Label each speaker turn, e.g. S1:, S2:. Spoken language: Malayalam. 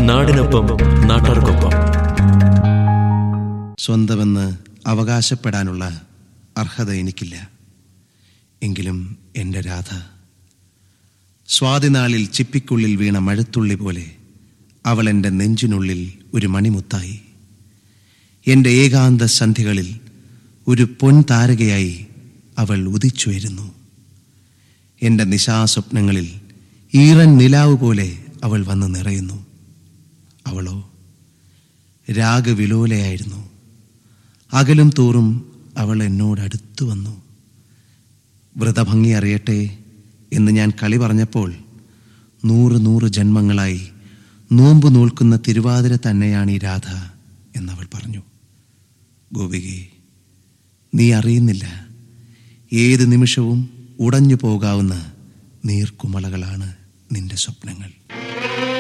S1: നാടിനൊപ്പം നാട്ടാർക്കൊപ്പം
S2: സ്വന്തമെന്ന് അവകാശപ്പെടാനുള്ള അർഹത എനിക്കില്ല എങ്കിലും എൻ്റെ രാധ സ്വാതിനാളിൽ ചിപ്പിക്കുള്ളിൽ വീണ മഴത്തുള്ളി പോലെ അവൾ എൻ്റെ നെഞ്ചിനുള്ളിൽ ഒരു മണിമുത്തായി എൻ്റെ ഏകാന്ത സന്ധികളിൽ ഒരു പൊൻതാരകയായി അവൾ ഉദിച്ചുയരുന്നു എൻ്റെ നിശാസ്വപ്നങ്ങളിൽ ഈറൻ നിലാവ് പോലെ അവൾ വന്ന് നിറയുന്നു അവളോ രാഗവിലോലയായിരുന്നു അകലും തോറും അവൾ എന്നോട് അടുത്തു വന്നു വ്രതഭംഗി അറിയട്ടെ എന്ന് ഞാൻ കളി പറഞ്ഞപ്പോൾ നൂറ് നൂറ് ജന്മങ്ങളായി നോമ്പ് നോൽക്കുന്ന തിരുവാതിര തന്നെയാണ് ഈ രാധ എന്നവൾ പറഞ്ഞു ഗോപികെ നീ അറിയുന്നില്ല ഏത് നിമിഷവും ഉടഞ്ഞു പോകാവുന്ന നീർക്കുമളകളാണ് നിന്റെ സ്വപ്നങ്ങൾ